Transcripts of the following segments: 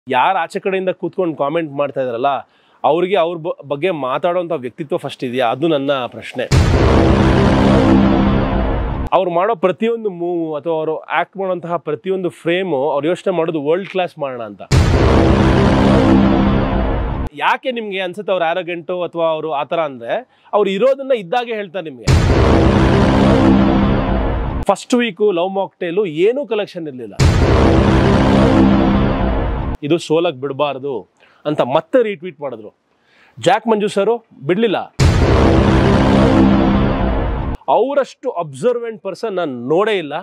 ಯಾರು ಆಚೆ ಕಡೆಯಿಂದ ಕೂತ್ಕೊಂಡು ಕಾಮೆಂಟ್ ಮಾಡ್ತಾ ಇದಾರಲ್ಲ ಅವ್ರಿಗೆ ಅವ್ರ ಬ- ಬಗ್ಗೆ ಮಾತಾಡೋಂಥ ವ್ಯಕ್ತಿತ್ವ ಫಸ್ಟ್ ಇದೆಯಾ ಅದು ನನ್ನ ಪ್ರಶ್ನೆ ಅವ್ರು ಮಾಡೋ ಪ್ರತಿಯೊಂದು ಮೂವ್ ಅಥವಾ ಅವರು ಆಕ್ಟ್ ಮಾಡೋಂತಹ ಪ್ರತಿಯೊಂದು ಫ್ರೇಮು ಅವ್ರು ಯೋಚನೆ ಮಾಡೋದು ವರ್ಲ್ಡ್ ಕ್ಲಾಸ್ ಮಾಡೋಣ ಅಂತ ಯಾಕೆ ನಿಮ್ಗೆ ಅನ್ಸುತ್ತೆ ಅವ್ರು ಆರೋಗ್ಯಂಟು ಅಥವಾ ಅವರು ಆ ಥರ ಅಂದರೆ ಅವ್ರು ಇರೋದನ್ನ ಇದ್ದಾಗೆ ಹೇಳ್ತಾರೆ ನಿಮಗೆ ಫಸ್ಟ್ ವೀಕು ಲವ್ ಮಾಕ್ಟೇಲು ಏನೂ ಕಲೆಕ್ಷನ್ ಇರಲಿಲ್ಲ ಇದು ಸೋಲಕ್ ಬಿಡಬಾರ್ದು ಅಂತ ಮತ್ತೆ ರೀಟ್ವೀಟ್ ಮಾಡಿದ್ರು ಜಾಕ್ ಮಂಜು ಸರು ಬಿಡಲಿಲ್ಲ ಅವರಷ್ಟು ಅಬ್ಸರ್ವೆಂಟ್ ಪರ್ಸನ್ ನಾನು ನೋಡೇ ಇಲ್ಲ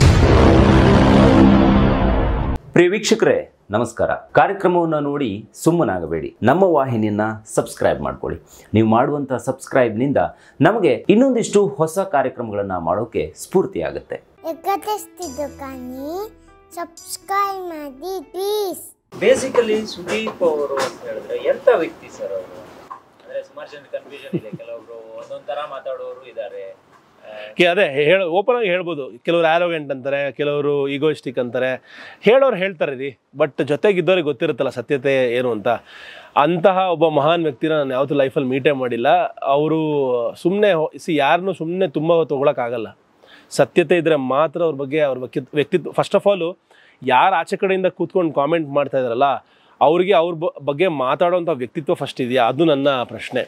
ಪ್ರಿಯ ವೀಕ್ಷಕರೇ ನಮಸ್ಕಾರ ಕಾರ್ಯಕ್ರಮವನ್ನು ನೋಡಿ ಸುಮ್ಮನಾಗಬೇಡಿ ನಮ್ಮ ವಾಹಿನಿಯನ್ನ ಸಬ್ಸ್ಕ್ರೈಬ್ ಮಾಡ್ಕೊಳ್ಳಿ ನೀವು ಮಾಡುವಂಥ ಸಬ್ಸ್ಕ್ರೈಬ್ನಿಂದ ನಮಗೆ ಇನ್ನೊಂದಿಷ್ಟು ಹೊಸ ಕಾರ್ಯಕ್ರಮಗಳನ್ನು ಮಾಡೋಕೆ ಸ್ಫೂರ್ತಿಯಾಗುತ್ತೆ ಎಕತೆಸ್ತಿದ್ದು ಕಾನಿ ಸಬ್ಸ್ಕ್ರೈಬ್ ಮಾಡಿ ಪ್ಲೀಸ್ ಬೇಸಿಕಲಿ ಸುದೀಪ್ ಅವರು ಅಂತ ಹೇಳಿದ್ರೆ ಎಂತ ವ್ಯಕ್ತಿ ಸರ್ ಅವರು ಅಂದ್ರೆ ಸುಮಾರು ಜನ ಕನ್ಫ್ಯೂಷನ್ ಇದೆ ಕೆಲವೊಬ್ರು ಒಂದೊಂದ್ ತರ ಮಾತಾಡೋರು ಇದ್ದಾರೆ ಕೆ- ಅದೇ ಹೇಳ ಓಪನ್ ಆಗಿ ಹೇಳ್ಬೋದು ಕೆಲವರು ಆರೋಗೆಂಟ್ ಅಂತಾರೆ ಕೆಲವರು ಈಗೋಯಿಸ್ಟಿಕ್ ಅಂತಾರೆ ಹೇಳೋರು ಹೇಳ್ತಾರೆ ರೀ ಬಟ್ ಜೊತೆಗಿದ್ದವ್ರಿಗೆ ಗೊತ್ತಿರುತ್ತಲ್ಲ ಸತ್ಯತೆ ಏನು ಅಂತ ಅಂತಹ ಒಬ್ಬ ಮಹಾನ್ ವ್ಯಕ್ತಿನ ನಾನು ಯಾವತ್ತೂ ಲೈಫಲ್ಲಿ ಮೀಟೇ ಮಾಡಿಲ್ಲ ಅವರು ಸುಮ್ಮನೆ ಸಿ ಯಾರನ್ನೂ ಸುಮ್ಮನೆ ತುಂಬ ತೊಗೊಳಕ್ಕಾಗಲ್ಲ ಸತ್ಯತೆ ಇದ್ದರೆ ಮಾತ್ರ ಅವ್ರ ಬಗ್ಗೆ ಅವ್ರ ಬಗ್ಗೆ ವ್ಯಕ್ತಿತ್ವ ಫಸ್ಟ್ ಆಫ್ ಆಲು ಯಾರು ಆಚೆ ಕಡೆಯಿಂದ ಕೂತ್ಕೊಂಡು ಕಾಮೆಂಟ್ ಮಾಡ್ತಾ ಇದಾರಲ್ಲ ಅವ್ರಿಗೆ ಅವ್ರ ಬ- ಬಗ್ಗೆ ಮಾತಾಡೋಂಥ ವ್ಯಕ್ತಿತ್ವ ಫಸ್ಟ್ ಇದೆಯಾ ಅದು ನನ್ನ ಪ್ರಶ್ನೆ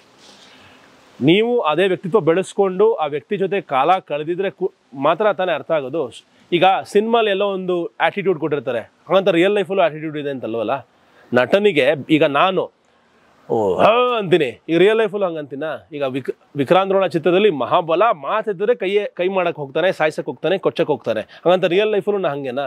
ನೀವು ಅದೇ ವ್ಯಕ್ತಿತ್ವ ಬೆಳೆಸ್ಕೊಂಡು ಆ ವ್ಯಕ್ತಿ ಜೊತೆ ಕಾಲ ಕಳೆದಿದ್ರೆ ಕು ಮಾತ್ರ ತಾನೇ ಅರ್ಥ ಆಗೋದು ಈಗ ಸಿನಿಮಾಲಿ ಎಲ್ಲೋ ಒಂದು ಆ್ಯಟಿಟ್ಯೂಡ್ ಕೊಟ್ಟಿರ್ತಾರೆ ಹಾಗಂತ ರಿಯಲ್ ಲೈಫಲ್ಲೂ ಆ್ಯಟಿಟ್ಯೂಡ್ ಇದೆ ಅಂತಲ್ವಲ್ಲ ನಟನಿಗೆ ಈಗ ನಾನು ಓ ಹ ಅಂತೀನಿ ಈಗ ರಿಯಲ್ ಲೈಫಲ್ಲೂ ಹಂಗಂತೀನ ಈಗ ವಿಕ್ ವಿಕ್ರಾಂದ್ರೋಣ ಚಿತ್ರದಲ್ಲಿ ಮಹಾಬಲ ಮಾತಿದ್ರೆ ಕೈಯೇ ಕೈ ಮಾಡಕ್ಕೆ ಹೋಗ್ತಾನೆ ಸಾಯ್ಸಕ್ಕೆ ಹೋಗ್ತಾನೆ ಕೊಚ್ಚಕ್ಕೆ ಹೋಗ್ತಾನೆ ಹಾಗಂತ ರಿಯಲ್ ಲೈಫಲ್ಲೂ ನಾ ಹಂಗೇನಾ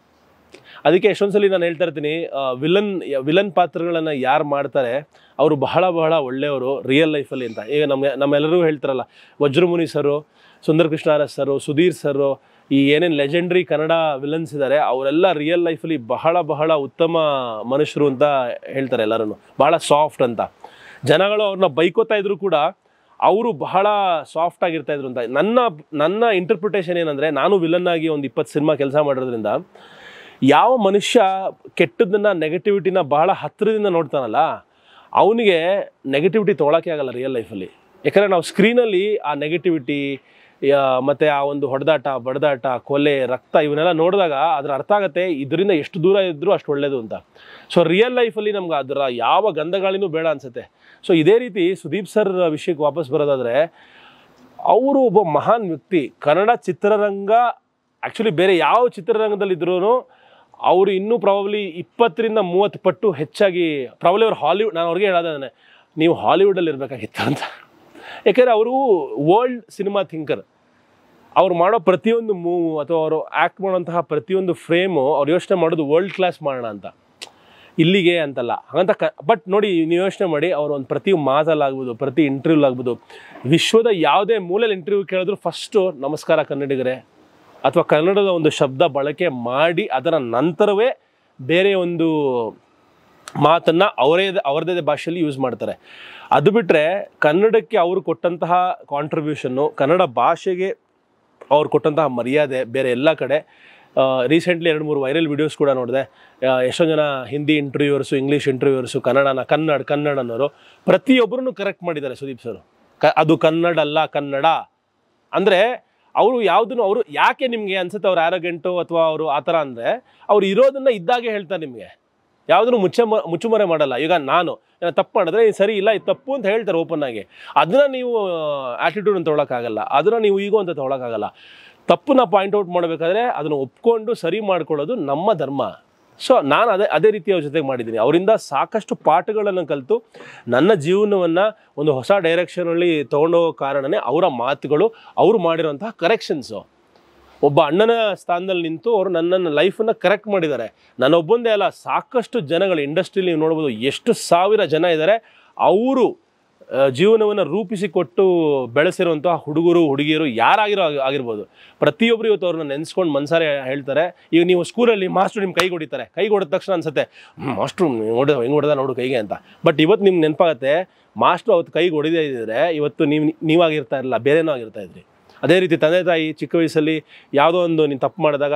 ಅದಕ್ಕೆ ಎಷ್ಟೊಂದ್ಸಲಿ ನಾನು ಹೇಳ್ತಾ ಇರ್ತೀನಿ ವಿಲನ್ ವಿಲನ್ ಪಾತ್ರಗಳನ್ನು ಯಾರು ಮಾಡ್ತಾರೆ ಅವರು ಬಹಳ ಬಹಳ ಒಳ್ಳೆಯವರು ರಿಯಲ್ ಲೈಫಲ್ಲಿ ಅಂತ ಈಗ ನಮ್ಮ ನಮ್ಮೆಲ್ಲರೂ ಹೇಳ್ತಾರಲ್ಲ ವಜ್ರಮುನಿ ಸರು ಸುಂದರ್ ಕೃಷ್ಣ ಅರಸ್ ಸರು ಸುಧೀರ್ ಸರು ಈ ಏನೇನು ಲೆಜೆಂಡ್ರಿ ಕನ್ನಡ ವಿಲನ್ಸ್ ಇದ್ದಾರೆ ಅವರೆಲ್ಲ ರಿಯಲ್ ಲೈಫಲ್ಲಿ ಬಹಳ ಬಹಳ ಉತ್ತಮ ಮನುಷ್ಯರು ಅಂತ ಹೇಳ್ತಾರೆ ಎಲ್ಲರೂ ಬಹಳ ಸಾಫ್ಟ್ ಅಂತ ಜನಗಳು ಅವ್ರನ್ನ ಬೈಕೋತಾ ಇದ್ರು ಕೂಡ ಅವರು ಬಹಳ ಸಾಫ್ಟ್ ಆಗಿರ್ತಾ ಇದ್ರು ಅಂತ ನನ್ನ ನನ್ನ ಇಂಟರ್ಪ್ರಿಟೇಷನ್ ಏನಂದರೆ ನಾನು ವಿಲನ್ ಆಗಿ ಒಂದು ಇಪ್ಪತ್ತು ಸಿನಿಮಾ ಕೆಲಸ ಮಾಡಿರೋದ್ರಿಂದ ಯಾವ ಮನುಷ್ಯ ಕೆಟ್ಟದನ್ನ ನೆಗೆಟಿವಿಟಿನ ಬಹಳ ಹತ್ತಿರದಿಂದ ನೋಡ್ತಾನಲ್ಲ ಅವನಿಗೆ ನೆಗೆಟಿವಿಟಿ ತೊಗೊಳಕ್ಕೆ ಆಗಲ್ಲ ರಿಯಲ್ ಲೈಫಲ್ಲಿ ಯಾಕಂದರೆ ನಾವು ಸ್ಕ್ರೀನಲ್ಲಿ ಆ ನೆಗೆಟಿವಿಟಿ ಮತ್ತು ಆ ಒಂದು ಹೊಡೆದಾಟ ಬಡದಾಟ ಕೊಲೆ ರಕ್ತ ಇವನ್ನೆಲ್ಲ ನೋಡಿದಾಗ ಅದರ ಅರ್ಥ ಆಗುತ್ತೆ ಇದರಿಂದ ಎಷ್ಟು ದೂರ ಇದ್ದರೂ ಅಷ್ಟು ಒಳ್ಳೆಯದು ಅಂತ ಸೊ ರಿಯಲ್ ಲೈಫಲ್ಲಿ ನಮ್ಗೆ ಅದರ ಯಾವ ಗಂಧಗಾಳಿನೂ ಬೇಡ ಅನಿಸುತ್ತೆ ಸೊ ಇದೇ ರೀತಿ ಸುದೀಪ್ ಸರ್ ವಿಷಯಕ್ಕೆ ವಾಪಸ್ ಬರೋದಾದರೆ ಅವರು ಒಬ್ಬ ಮಹಾನ್ ವ್ಯಕ್ತಿ ಕನ್ನಡ ಚಿತ್ರರಂಗ ಆ್ಯಕ್ಚುಲಿ ಬೇರೆ ಯಾವ ಚಿತ್ರರಂಗದಲ್ಲಿದ್ರೂ ಅವರು ಇನ್ನೂ ಪ್ರಾಬಬ್ಲಿ ಇಪ್ಪತ್ತರಿಂದ ಮೂವತ್ತು ಪಟ್ಟು ಹೆಚ್ಚಾಗಿ ಪ್ರಾಬಬ್ಲಿ ಅವ್ರು ಹಾಲಿವುಡ್ ನಾನು ಅವ್ರಿಗೆ ಹೇಳೋದಾನೆ ನೀವು ಹಾಲಿವುಡಲ್ಲಿ ಇರಬೇಕಾಗಿತ್ತು ಅಂತ ಯಾಕೆಂದರೆ ಅವರು ವರ್ಲ್ಡ್ ಸಿನಿಮಾ ಥಿಂಕರ್ ಅವ್ರು ಮಾಡೋ ಪ್ರತಿಯೊಂದು ಮೂವ್ ಅಥವಾ ಅವರು ಆ್ಯಕ್ಟ್ ಮಾಡೋಂತಹ ಪ್ರತಿಯೊಂದು ಫ್ರೇಮು ಅವ್ರು ಯೋಚನೆ ಮಾಡೋದು ವರ್ಲ್ಡ್ ಕ್ಲಾಸ್ ಮಾಡೋಣ ಅಂತ ಇಲ್ಲಿಗೆ ಅಂತಲ್ಲ ಹಾಗಂತ ಕ ಬಟ್ ನೋಡಿ ನೀವು ಯೋಚನೆ ಮಾಡಿ ಅವ್ರ ಒಂದು ಪ್ರತಿ ಮಾತಲ್ಲಾಗ್ಬೋದು ಪ್ರತಿ ಇಂಟರ್ವ್ಯೂಲ್ ಆಗ್ಬೋದು ವಿಶ್ವದ ಯಾವುದೇ ಮೂಲೆಯಲ್ಲಿ ಇಂಟರ್ವ್ಯೂ ಕೇಳಿದ್ರು ಫಸ್ಟು ನಮಸ್ಕಾರ ಕನ್ನಡಿಗರೇ ಅಥವಾ ಕನ್ನಡದ ಒಂದು ಶಬ್ದ ಬಳಕೆ ಮಾಡಿ ಅದರ ನಂತರವೇ ಬೇರೆ ಒಂದು ಮಾತನ್ನು ಅವರೇ ಅವರದೇ ಭಾಷೆಯಲ್ಲಿ ಯೂಸ್ ಮಾಡ್ತಾರೆ ಅದು ಬಿಟ್ಟರೆ ಕನ್ನಡಕ್ಕೆ ಅವರು ಕೊಟ್ಟಂತಹ ಕಾಂಟ್ರಿಬ್ಯೂಷನ್ನು ಕನ್ನಡ ಭಾಷೆಗೆ ಅವ್ರು ಕೊಟ್ಟಂತಹ ಮರ್ಯಾದೆ ಬೇರೆ ಎಲ್ಲ ಕಡೆ ರೀಸೆಂಟ್ಲಿ ಎರಡು ಮೂರು ವೈರಲ್ ವಿಡಿಯೋಸ್ ಕೂಡ ನೋಡಿದೆ ಎಷ್ಟೊಂದು ಜನ ಹಿಂದಿ ಇಂಟರ್ವ್ಯೂವರ್ಸು ಇಂಗ್ಲೀಷ್ ಇಂಟರ್ವ್ಯೂವರ್ಸು ಕನ್ನಡನ ಕನ್ನಡ ಕನ್ನಡ ಅನ್ನೋರು ಪ್ರತಿಯೊಬ್ಬರನ್ನು ಕರೆಕ್ಟ್ ಮಾಡಿದ್ದಾರೆ ಸುದೀಪ್ ಸರ್ ಕ ಅದು ಕನ್ನಡ ಅಲ್ಲ ಕನ್ನಡ ಅಂದರೆ ಅವರು ಯಾವುದನ್ನು ಅವರು ಯಾಕೆ ನಿಮಗೆ ಅನ್ಸುತ್ತೆ ಅವ್ರು ಆರೋಗ್ಯಂಟು ಅಥವಾ ಅವರು ಆ ಥರ ಅಂದರೆ ಅವ್ರು ಇರೋದನ್ನ ಇದ್ದಾಗೆ ಹೇಳ್ತಾರೆ ನಿಮಗೆ ಯಾವುದನ್ನು ಮುಚ್ಚ ಮುಚ್ಚುಮರೆ ಮಾಡಲ್ಲ ಈಗ ನಾನು ಏನೋ ತಪ್ಪು ಮಾಡಿದ್ರೆ ಇದು ಸರಿ ಇಲ್ಲ ಇದು ತಪ್ಪು ಅಂತ ಹೇಳ್ತಾರೆ ಓಪನ್ ಆಗಿ ಅದನ್ನ ನೀವು ಆ್ಯಟಿಟ್ಯೂಡ್ ಅಂತ ತೊಗೊಳಕ್ಕಾಗಲ್ಲ ಅದನ್ನ ನೀವು ಈಗೋ ಅಂತ ತೊಗೊಳಕ್ಕಾಗಲ್ಲ ತಪ್ಪನ್ನ ಪಾಯಿಂಟ್ ಔಟ್ ಮಾಡಬೇಕಾದ್ರೆ ಅದನ್ನು ಒಪ್ಕೊಂಡು ಸರಿ ಮಾಡ್ಕೊಳ್ಳೋದು ನಮ್ಮ ಧರ್ಮ ಸೊ ನಾನು ಅದೇ ಅದೇ ರೀತಿ ಅವ್ರ ಜೊತೆಗೆ ಮಾಡಿದ್ದೀನಿ ಅವರಿಂದ ಸಾಕಷ್ಟು ಪಾಠಗಳನ್ನು ಕಲಿತು ನನ್ನ ಜೀವನವನ್ನು ಒಂದು ಹೊಸ ಡೈರೆಕ್ಷನಲ್ಲಿ ತೊಗೊಂಡೋಗೋ ಕಾರಣನೇ ಅವರ ಮಾತುಗಳು ಅವರು ಮಾಡಿರೋಂತಹ ಕರೆಕ್ಷನ್ಸು ಒಬ್ಬ ಅಣ್ಣನ ಸ್ಥಾನದಲ್ಲಿ ನಿಂತು ಅವರು ನನ್ನನ್ನು ಲೈಫನ್ನು ಕರೆಕ್ಟ್ ಮಾಡಿದ್ದಾರೆ ನನ್ನೊಬ್ಬಂದೇ ಅಲ್ಲ ಸಾಕಷ್ಟು ಜನಗಳು ಇಂಡಸ್ಟ್ರಿಲಿ ನೀವು ನೋಡ್ಬೋದು ಎಷ್ಟು ಸಾವಿರ ಜನ ಇದ್ದಾರೆ ಅವರು ಜೀವನವನ್ನು ರೂಪಿಸಿಕೊಟ್ಟು ಬೆಳೆಸಿರುವಂತಹ ಹುಡುಗರು ಹುಡುಗಿಯರು ಯಾರಾಗಿರೋ ಆಗಿ- ಆಗಿರ್ಬೋದು ಪ್ರತಿಯೊಬ್ಬರು ಇವತ್ತು ಅವ್ರನ್ನ ನೆನೆಸ್ಕೊಂಡು ಮನ್ಸಾರೆ ಹೇಳ್ತಾರೆ ಈಗ ನೀವು ಸ್ಕೂಲಲ್ಲಿ ಮಾಸ್ಟ್ರು ನಿಮ್ಮ ಕೈಗೆ ಹೊಡಿತಾರೆ ಕೈಗೆ ಹೊಡೆದ ತಕ್ಷಣ ಅನ್ಸುತ್ತೆ "ಹ್ಮ್, ಮಾಸ್ಟ್ರು ಹೊಡೆದ ಹೆಂಗೆ ಹೊಡೆದ ನೋಡು ಕೈಗೆ ಅಂತ ಬಟ್ ಇವತ್ತು ನಿಮ್ಗೆ ನೆನಪಾಗತ್ತೆ ಮಾಸ್ಟ್ರು ಅವತ್ತು ಕೈಗೆ ಹೊಡಿದೇ ಇದ್ದರೆ ಇವತ್ತು ನೀವು ನೀವಾಗಿರ್ತಾ ಇರಲಿಲ್ಲ ಬೇರೆನೋ ಆಗಿರ್ತಾ ಇದ್ರಿ ಅದೇ ರೀತಿ ತಂದೆ ತಾಯಿ ಚಿಕ್ಕ ವಯಸ್ಸಲ್ಲಿ ಯಾವುದೋ ಒಂದು ನೀನು ತಪ್ಪು ಮಾಡಿದಾಗ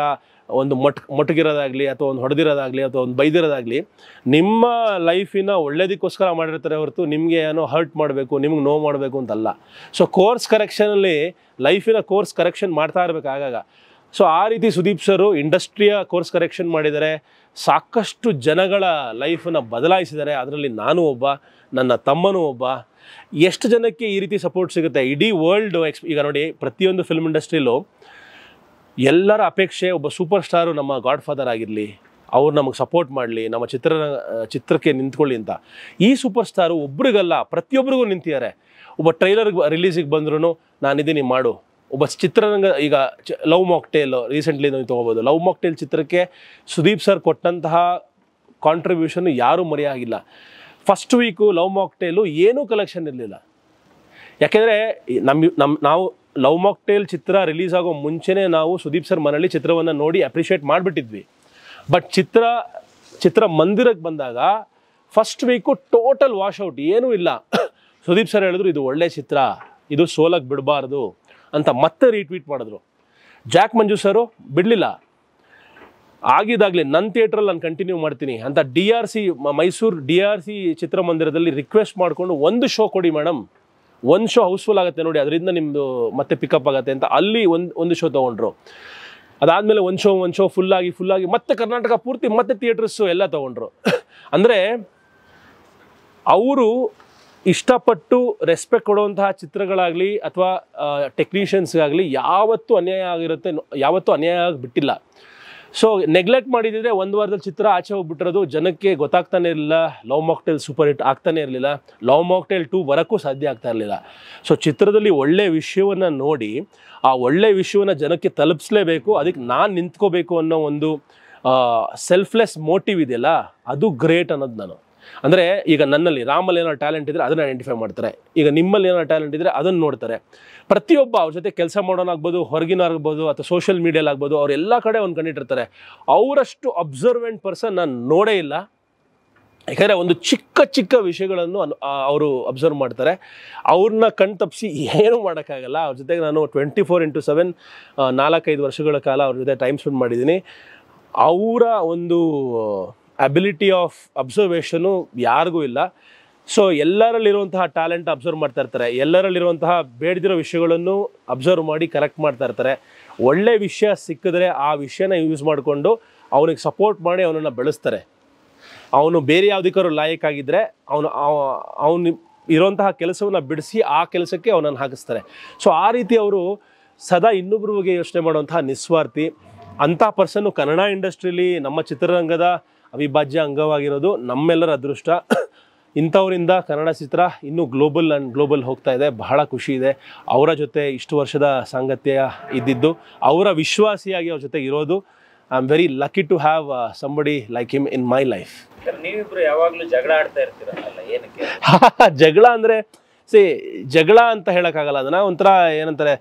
ಒಂದು ಮೊಟ್ ಮೊಟಗಿರೋದಾಗಲಿ ಅಥವಾ ಒಂದು ಹೊಡೆದಿರೋದಾಗಲಿ ಅಥವಾ ಒಂದು ಬೈದಿರೋದಾಗಲಿ ನಿಮ್ಮ ಲೈಫಿನ ಒಳ್ಳೇದಕ್ಕೋಸ್ಕರ ಮಾಡಿರ್ತಾರೆ ಹೊರತು ನಿಮಗೆ ಏನೋ ಹರ್ಟ್ ಮಾಡಬೇಕು ನಿಮ್ಗೆ ನೋವು ಮಾಡಬೇಕು ಅಂತಲ್ಲ ಸೊ ಕೋರ್ಸ್ ಕರೆಕ್ಷನಲ್ಲಿ ಲೈಫಿನ ಕೋರ್ಸ್ ಕರೆಕ್ಷನ್ ಮಾಡ್ತಾ ಇರಬೇಕು ಆಗಾಗ ಸೊ ಆ ರೀತಿ ಸುದೀಪ್ ಸರು ಇಂಡಸ್ಟ್ರಿಯ ಕೋರ್ಸ್ ಕರೆಕ್ಷನ್ ಮಾಡಿದ್ದಾರೆ ಸಾಕಷ್ಟು ಜನಗಳ ಲೈಫನ್ನು ಬದಲಾಯಿಸಿದ್ದಾರೆ ಅದರಲ್ಲಿ ನಾನು ಒಬ್ಬ ನನ್ನ ತಮ್ಮನೂ ಒಬ್ಬ ಎಷ್ಟು ಜನಕ್ಕೆ ಈ ರೀತಿ ಸಪೋರ್ಟ್ ಸಿಗುತ್ತೆ ಇಡೀ ವರ್ಲ್ಡ್ ಎಕ್ಸ್ ಈಗ ನೋಡಿ ಪ್ರತಿಯೊಂದು ಫಿಲ್ಮ್ ಇಂಡಸ್ಟ್ರಿಲೂ ಎಲ್ಲರ ಅಪೇಕ್ಷೆ ಒಬ್ಬ ಸೂಪರ್ ಸ್ಟಾರು ನಮ್ಮ ಗಾಡ್ ಫಾದರ್ ಆಗಿರಲಿ ಅವ್ರು ನಮಗೆ ಸಪೋರ್ಟ್ ಮಾಡಲಿ ನಮ್ಮ ಚಿತ್ರ ಚಿತ್ರಕ್ಕೆ ನಿಂತ್ಕೊಳ್ಳಿ ಅಂತ ಈ ಸೂಪರ್ ಸ್ಟಾರು ಒಬ್ರಿಗಲ್ಲ ಪ್ರತಿಯೊಬ್ಬರಿಗೂ ನಿಂತಿದ್ದಾರೆ ಒಬ್ಬ ಟ್ರೈಲರ್ಗೆ ರಿಲೀಸಿಗೆ ಬಂದ್ರೂ ನಾನಿದ್ದೀನಿ ಮಾಡು ಒಬ್ಬ ಚಿತ್ರರಂಗ ಈಗ ಲವ್ ಮಾಕ್ಟೇಲ್ ರೀಸೆಂಟ್ಲಿ ನೀವು ತೊಗೋಬೋದು ಲವ್ ಮಾಕ್ಟೇಲ್ ಚಿತ್ರಕ್ಕೆ ಸುದೀಪ್ ಸರ್ ಕೊಟ್ಟಂತಹ ಕಾಂಟ್ರಿಬ್ಯೂಷನ್ ಯಾರೂ ಮರೆಯಾಗಿಲ್ಲ ಫಸ್ಟ್ ವೀಕು ಲವ್ ಮಾಕ್ಟೇಲು ಏನೂ ಕಲೆಕ್ಷನ್ ಇರಲಿಲ್ಲ ಯಾಕೆಂದರೆ ನಮ್ಮ ನಮ್ಮ ನಾವು ಲವ್ ಮಾಕ್ಟೇಲ್ ಚಿತ್ರ ರಿಲೀಸ್ ಆಗೋ ಮುಂಚೆನೇ ನಾವು ಸುದೀಪ್ ಸರ್ ಮನೇಲಿ ಚಿತ್ರವನ್ನು ನೋಡಿ ಅಪ್ರಿಷಿಯೇಟ್ ಮಾಡಿಬಿಟ್ಟಿದ್ವಿ ಬಟ್ ಚಿತ್ರ ಚಿತ್ರ ಮಂದಿರಕ್ಕೆ ಬಂದಾಗ ಫಸ್ಟ್ ವೀಕು ಟೋಟಲ್ ವಾಶ್ಔಟ್ ಏನೂ ಇಲ್ಲ ಸುದೀಪ್ ಸರ್ ಹೇಳಿದ್ರು ಇದು ಒಳ್ಳೆ ಚಿತ್ರ ಇದು ಸೋಲಕ್ಕೆ ಬಿಡಬಾರ್ದು ಅಂತ ಮತ್ತೆ ರೀಟ್ವೀಟ್ ಮಾಡಿದ್ರು ಜಾಕ್ ಮಂಜು ಸರು ಬಿಡಲಿಲ್ಲ ಆಗಿದಾಗಲೇ ನನ್ನ ಥಿಯೇಟ್ರಲ್ಲಿ ನಾನು ಕಂಟಿನ್ಯೂ ಮಾಡ್ತೀನಿ ಅಂತ D R C Mysuru D R C ಚಿತ್ರಮಂದಿರದಲ್ಲಿ ರಿಕ್ವೆಸ್ಟ್ ಮಾಡಿಕೊಂಡು ಒಂದು ಶೋ ಕೊಡಿ ಮೇಡಮ್ ಒಂದು ಶೋ ಹೌಸ್ಫುಲ್ ಆಗುತ್ತೆ ನೋಡಿ ಅದರಿಂದ ನಿಮ್ಮದು ಮತ್ತೆ ಪಿಕಪ್ ಆಗುತ್ತೆ ಅಂತ ಅಲ್ಲಿ ಒಂದು ಒಂದು ಶೋ ತೊಗೊಂಡ್ರು ಅದಾದಮೇಲೆ ಒಂದು ಶೋ ಒಂದು ಶೋ ಫುಲ್ಲಾಗಿ ಫುಲ್ಲಾಗಿ ಮತ್ತೆ ಕರ್ನಾಟಕ ಪೂರ್ತಿ ಮತ್ತೆ ಥಿಯೇಟರ್ಸು ಎಲ್ಲ ತೊಗೊಂಡ್ರು ಅಂದರೆ ಅವರು ಇಷ್ಟಪಟ್ಟು ರೆಸ್ಪೆಕ್ಟ್ ಕೊಡುವಂತಹ ಚಿತ್ರಗಳಾಗಲಿ ಅಥವಾ ಟೆಕ್ನಿಷಿಯನ್ಸ್ಗಾಗಲಿ ಯಾವತ್ತೂ ಅನ್ಯಾಯ ಆಗಿರುತ್ತೆ ಯಾವತ್ತೂ ಅನ್ಯಾಯ ಆಗಿ ಬಿಟ್ಟಿಲ್ಲ ಸೊ ನೆಗ್ಲೆಕ್ಟ್ ಮಾಡಿದ್ರೆ ಒಂದು ವಾರದಲ್ಲಿ ಚಿತ್ರ ಆಚೆ ಹೋಗ್ಬಿಟ್ಟಿರೋದು ಜನಕ್ಕೆ ಗೊತ್ತಾಗ್ತಾನೆ ಇರಲಿಲ್ಲ ಲವ್ ಮಾಕ್ಟೇಲ್ ಸೂಪರ್ ಹಿಟ್ ಆಗ್ತಾನೆ ಇರಲಿಲ್ಲ ಲವ್ ಮಾಕ್ಟೇಲ್ ಟೂ ಬರೋಕ್ಕೂ ಸಾಧ್ಯ ಆಗ್ತಾ ಇರಲಿಲ್ಲ ಸೊ ಚಿತ್ರದಲ್ಲಿ ಒಳ್ಳೆ ವಿಷಯವನ್ನು ನೋಡಿ ಆ ಒಳ್ಳೆ ವಿಷಯವನ್ನು ಜನಕ್ಕೆ ತಲುಪಿಸ್ಲೇಬೇಕು ಅದಕ್ಕೆ ನಾನು ನಿಂತ್ಕೋಬೇಕು ಅನ್ನೋ ಒಂದು ಸೆಲ್ಫ್ಲೆಸ್ ಮೋಟಿವ್ ಇದೆಯಲ್ಲ ಅದು ಗ್ರೇಟ್ ಅನ್ನೋದು ನಾನು ಅಂದರೆ ಈಗ ನನ್ನಲ್ಲಿ ರಾಮಲ್ಲಿ ಏನೋ ಟ್ಯಾಲೆಂಟ್ ಇದ್ದರೆ ಅದನ್ನು ಐಡೆಂಟಿಫೈ ಮಾಡ್ತಾರೆ ಈಗ ನಿಮ್ಮಲ್ಲಿ ಏನೋ ಟ್ಯಾಲೆಂಟ್ ಇದ್ದರೆ ಅದನ್ನು ನೋಡ್ತಾರೆ ಪ್ರತಿಯೊಬ್ಬ ಅವ್ರ ಜೊತೆ ಕೆಲಸ ಮಾಡೋನಾಗ್ಬೋದು ಹೊರಗಿನಾಗ್ಬೋದು ಅಥವಾ ಸೋಷಿಯಲ್ ಮೀಡಿಯಲ್ಲಿ ಆಗ್ಬೋದು ಅವ್ರು ಎಲ್ಲ ಕಡೆ ಒಂದು ಕಂಡಿಟ್ಟಿರ್ತಾರೆ ಅವರಷ್ಟು ಅಬ್ಸರ್ವೆಂಟ್ ಪರ್ಸನ್ ನಾನು ನೋಡೇ ಇಲ್ಲ ಯಾಕಂದರೆ ಒಂದು ಚಿಕ್ಕ ಚಿಕ್ಕ ವಿಷಯಗಳನ್ನು ಅವರು ಅಬ್ಸರ್ವ್ ಮಾಡ್ತಾರೆ ಅವ್ರನ್ನ ಕಣ್ ತಪ್ಪಿಸಿ ಏನೂ ಮಾಡೋಕ್ಕಾಗಲ್ಲ ಅವ್ರ ಜೊತೆಗೆ ನಾನು ಟ್ವೆಂಟಿ ಫೋರ್ ಇಂಟು ಸೆವೆನ್ ನಾಲ್ಕೈದು ವರ್ಷಗಳ ಕಾಲ ಅವ್ರ ಜೊತೆ ಟೈಮ್ ಸ್ಪೆಂಡ್ ಮಾಡಿದ್ದೀನಿ ಅವರ ಒಂದು ಅಬಿಲಿಟಿ ಆಫ್ ಅಬ್ಸರ್ವೇಷನು ಯಾರಿಗೂ ಇಲ್ಲ ಸೊ ಎಲ್ಲರಲ್ಲಿರುವಂತಹ ಟ್ಯಾಲೆಂಟ್ ಅಬ್ಸರ್ವ್ ಮಾಡ್ತಾ ಇರ್ತಾರೆ ಎಲ್ಲರಲ್ಲಿರುವಂತಹ ಬೇಡದಿರೋ ವಿಷಯಗಳನ್ನು ಅಬ್ಸರ್ವ್ ಮಾಡಿ ಕರೆಕ್ಟ್ ಮಾಡ್ತಾ ಇರ್ತಾರೆ ಒಳ್ಳೆ ವಿಷಯ ಸಿಕ್ಕಿದ್ರೆ ಆ ವಿಷಯನ ಯೂಸ್ ಮಾಡಿಕೊಂಡು ಅವನಿಗೆ ಸಪೋರ್ಟ್ ಮಾಡಿ ಅವನನ್ನು ಬೆಳೆಸ್ತಾರೆ ಅವನು ಬೇರೆ ಯಾವುದಕ್ಕಾದ್ರು ಲಾಯಕ್ ಆಗಿದ್ದರೆ ಅವನು ಅವನು ಇರುವಂತಹ ಕೆಲಸವನ್ನು ಬಿಡಿಸಿ ಆ ಕೆಲಸಕ್ಕೆ ಅವನನ್ನು ಹಾಕಿಸ್ತಾರೆ ಸೊ ಆ ರೀತಿ ಅವರು ಸದಾ ಇನ್ನೊಬ್ಬರ ಬಗ್ಗೆ ಯೋಚನೆ ಮಾಡುವಂತಹ ನಿಸ್ವಾರ್ಥಿ ಅಂಥ ಪರ್ಸನ್ನು ಕನ್ನಡ ಇಂಡಸ್ಟ್ರಿಲಿ ನಮ್ಮ ಚಿತ್ರರಂಗದ ಅವಿಭಾಜ್ಯ ಅಂಗವಾಗಿರೋದು ನಮ್ಮೆಲ್ಲರ ಅದೃಷ್ಟ ಇಂಥವರಿಂದ ಕನ್ನಡ ಚಿತ್ರ ಇನ್ನೂ ಗ್ಲೋಬಲ್ ಆ್ಯಂಡ್ ಗ್ಲೋಬಲ್ ಹೋಗ್ತಾ ಇದೆ ಬಹಳ ಖುಷಿ ಇದೆ ಅವರ ಜೊತೆ ಇಷ್ಟು ವರ್ಷದ ಸಾಂಗತ್ಯ ಇದ್ದಿದ್ದು ಅವರ ವಿಶ್ವಾಸಿಯಾಗಿ ಅವ್ರ ಜೊತೆ ಇರೋದು I am very lucky to have somebody like him in my life sir ನೀವಿಬ್ರು ಯಾವಾಗ್ಲೂ ಜಗಳ ಆಡ್ತಾ ಇರ್ತೀರಲ್ಲ ಏನಕ್ಕೆ ಜಗಳ ಅಂದರೆ ಸಿ ಜಗಳ ಅಂತ ಹೇಳೋಕ್ಕಾಗಲ್ಲ ಅದನ್ನು ಒಂಥರ ಏನಂತಾರೆ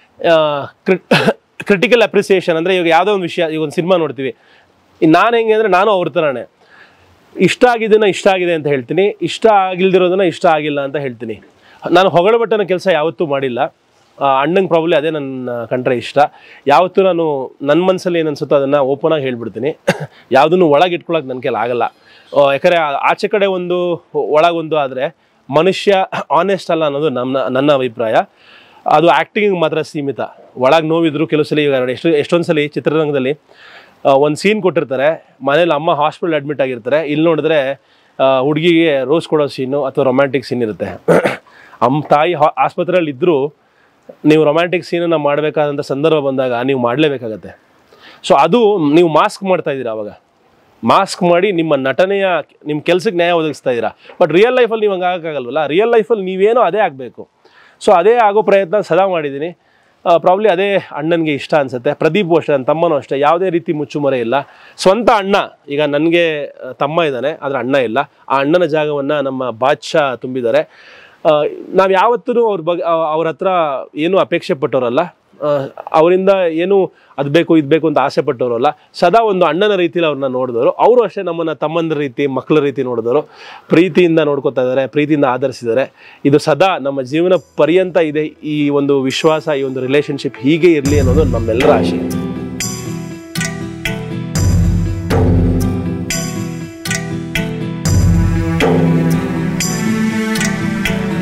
ಕ್ರಿಟಿಕಲ್ ಅಪ್ರಿಸಿಯೇಷನ್ ಅಂದರೆ ಇವಾಗ ಯಾವುದೋ ಒಂದು ವಿಷಯ ಈಗ ಒಂದು ಸಿನಿಮಾ ನೋಡ್ತೀವಿ ನಾನು ಹೆಂಗೆ ಅಂದರೆ ನಾನು ಅವ್ರ ಥರನೇ ಇಷ್ಟ ಆಗಿದ್ದನ್ನ ಇಷ್ಟ ಆಗಿದೆ ಅಂತ ಹೇಳ್ತೀನಿ ಇಷ್ಟ ಆಗಿಲ್ದಿರೋದನ್ನ ಇಷ್ಟ ಆಗಿಲ್ಲ ಅಂತ ಹೇಳ್ತೀನಿ ನಾನು ಹೊಗಳಬಟ್ಟನ ಕೆಲಸ ಯಾವತ್ತೂ ಮಾಡಿಲ್ಲ ಅಣ್ಣಂಗೆ ಪ್ರಾಬ್ಲಿ ಅದೇ ನನ್ನ ಕಂಡ್ರೆ ಇಷ್ಟ ಯಾವತ್ತೂ ನಾನು ನನ್ನ ಮನಸ್ಸಲ್ಲಿ ಏನು ಅನ್ಸುತ್ತೋ ಅದನ್ನು ಓಪನಾಗಿ ಹೇಳ್ಬಿಡ್ತೀನಿ ಯಾವುದನ್ನು ಒಳಗೆ ಇಟ್ಕೊಳಕ್ಕೆ ನನ್ನ ಕೈಲಿ ಆಗಲ್ಲ ಆ, ಯಾಕಂದರೆ ಆ- ಆಚೆ ಕಡೆ ಒಂದು ಒಳಗೊಂದು ಆದರೆ ಮನುಷ್ಯ ಆನೆಸ್ಟ್ ಅಲ್ಲ ಅನ್ನೋದು ನನ್ನ ನನ್ನ ಅಭಿಪ್ರಾಯ ಅದು ಆ್ಯಕ್ಟಿಂಗ್ ಮಾತ್ರ ಸೀಮಿತ ಒಳಗೆ ನೋವಿದ್ರು ಕೆಲವು ಸಲ ಈಗ ನೋಡಿ ಎಷ್ಟು ಎಷ್ಟೊಂದು ಸಲ ಚಿತ್ರರಂಗದಲ್ಲಿ ಒಂದು ಸೀನ್ ಕೊಟ್ಟಿರ್ತಾರೆ ಮನೇಲಿ ಅಮ್ಮ ಹಾಸ್ಪಿಟಲ್ ಅಡ್ಮಿಟ್ ಆಗಿರ್ತಾರೆ ಇಲ್ಲಿ ನೋಡಿದ್ರೆ ಹುಡುಗಿಗೆ ರೋಸ್ ಕೊಡೋ ಸೀನು ಅಥವಾ ರೊಮ್ಯಾಂಟಿಕ್ ಸೀನ್ ಇರುತ್ತೆ ಅಮ್ಮ ತಾಯಿ ಹಾ ಆಸ್ಪತ್ರೆಯಲ್ಲಿ ಇದ್ದರೂ ನೀವು ರೊಮ್ಯಾಂಟಿಕ್ ಸೀನನ್ನು ಮಾಡಬೇಕಾದಂಥ ಸಂದರ್ಭ ಬಂದಾಗ ನೀವು ಮಾಡಲೇಬೇಕಾಗತ್ತೆ ಸೊ ಅದು ನೀವು ಮಾಸ್ಕ್ ಮಾಡ್ತಾ ಇದ್ದೀರಾ ಅವಾಗ ಮಾಸ್ಕ್ ಮಾಡಿ ನಿಮ್ಮ ನಟನೆಯ ನಿಮ್ಮ ಕೆಲಸಕ್ಕೆ ನ್ಯಾಯ ಒದಗಿಸ್ತಾ ಇದ್ದೀರಾ ಬಟ್ ರಿಯಲ್ ಲೈಫಲ್ಲಿ ನೀವು ಹಂಗೆ ಆಗೋಕ್ಕಾಗಲ್ವಲ್ಲ ರಿಯಲ್ ಲೈಫಲ್ಲಿ ನೀವೇನೋ ಅದೇ ಆಗಬೇಕು ಸೊ ಅದೇ ಆಗೋ ಪ್ರಯತ್ನ ಸದಾ ಮಾಡಿದ್ದೀನಿ ಪ್ರಾಬ್ಲಿ ಅದೇ ಅಣ್ಣನಿಗೆ ಇಷ್ಟ ಅನಿಸುತ್ತೆ ಪ್ರದೀಪು ಅಷ್ಟೇ ನನ್ನ ತಮ್ಮನೂ ಅಷ್ಟೇ ಯಾವುದೇ ರೀತಿ ಮುಚ್ಚುಮರೆ ಇಲ್ಲ ಸ್ವಂತ ಅಣ್ಣ ಈಗ ನನಗೆ ತಮ್ಮ ಇದ್ದಾನೆ ಆದರೆ ಅಣ್ಣ ಇಲ್ಲ ಆ ಅಣ್ಣನ ಜಾಗವನ್ನು ನಮ್ಮ ಬಾದ್ಶಾ ತುಂಬಿದ್ದಾರೆ ನಾವು ಯಾವತ್ತೂ ಅವ್ರ ಬಗ್ಗೆ ಅವ್ರ ಹತ್ರ ಏನೂ ಅಪೇಕ್ಷೆ ಪಟ್ಟವರಲ್ಲ ಆ, ಅವರಿಂದ ಏನು ಅದು ಬೇಕು ಇದು ಬೇಕು ಅಂತ ಆಸೆ ಪಟ್ಟವರಲ್ಲ ಸದಾ ಒಂದು ಅಣ್ಣನ ರೀತಿಯಲ್ಲಿ ಅವ್ರನ್ನ ನೋಡಿದವರು ಅವರು ಅಷ್ಟೇ ನಮ್ಮನ್ನ ತಮ್ಮಂದ್ರ ರೀತಿ ಮಕ್ಕಳ ರೀತಿ ನೋಡಿದವರು ಪ್ರೀತಿಯಿಂದ ನೋಡ್ಕೊತಾ ಇದ್ದಾರೆ ಪ್ರೀತಿಯಿಂದ ಆಧರಿಸಿದ್ದಾರೆ ಇದು ಸದಾ ನಮ್ಮ ಜೀವನ ಪರ್ಯಂತ ಇದೆ ಈ ಒಂದು ವಿಶ್ವಾಸ ಈ ಒಂದು ರಿಲೇಶನ್ಶಿಪ್ ಹೀಗೆ ಇರಲಿ ಅನ್ನೋದು ನಮ್ಮೆಲ್ಲರ ಆಶೆ